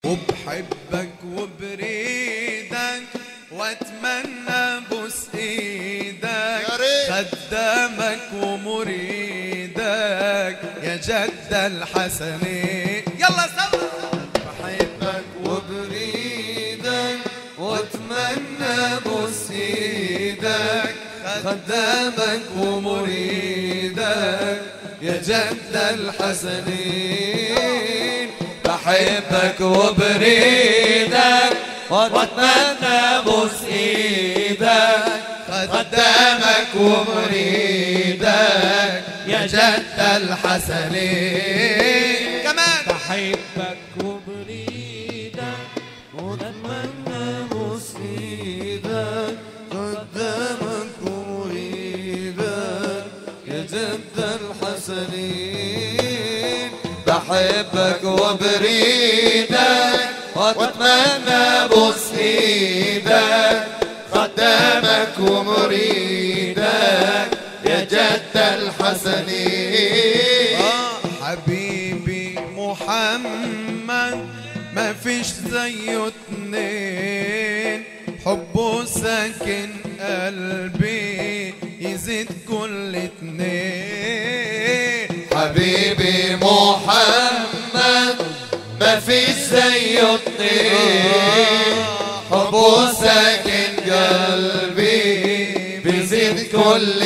وبحبك وبريدك واتمنى بوس ايدك يا ريت. خدامك ومريدك يا جد الحسنين يلا سوا بحبك وبريدك واتمنى بوس ايدك خدامك ومريدك يا جد الحسنين بحبك وبريدك واتمنى بوس ايدك خدامك ومريدك يا جد الحسنين كمان بحبك وبريدك واتمنى بوس ايدك قدامك ومريدك يا جد الحسنين بحبك وبريدك واتمنى بوس ايدك خدامك ومريدك يا جد الحسنين حبيبي محمد ما فيش زيه اتنين حبه ساكن قلبي يزيد كل اتنين حبيبي محمد ما فيش زيه اتنين حبه ساكن قلبي بيزيد كل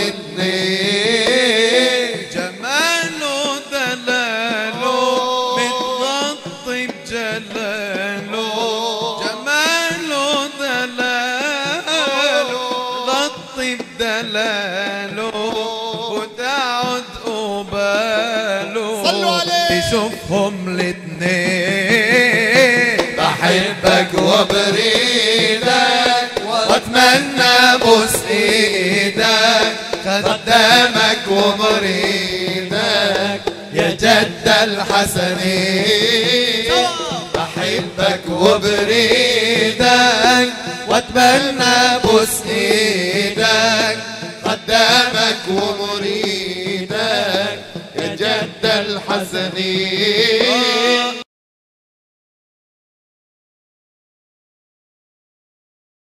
اتنين جماله دلاله متغطي بجلاله جماله دلاله غطي بدلاله وتعد قباله صلوا عليه. تشوفهم الاتنين بحبك وبريدك واتمنى بوس ايدك خدامك ومريدك يا جد الحسنين بحبك وبريدك واتمنى بوس ايدك خدامك ومريدك يا جد الحسنين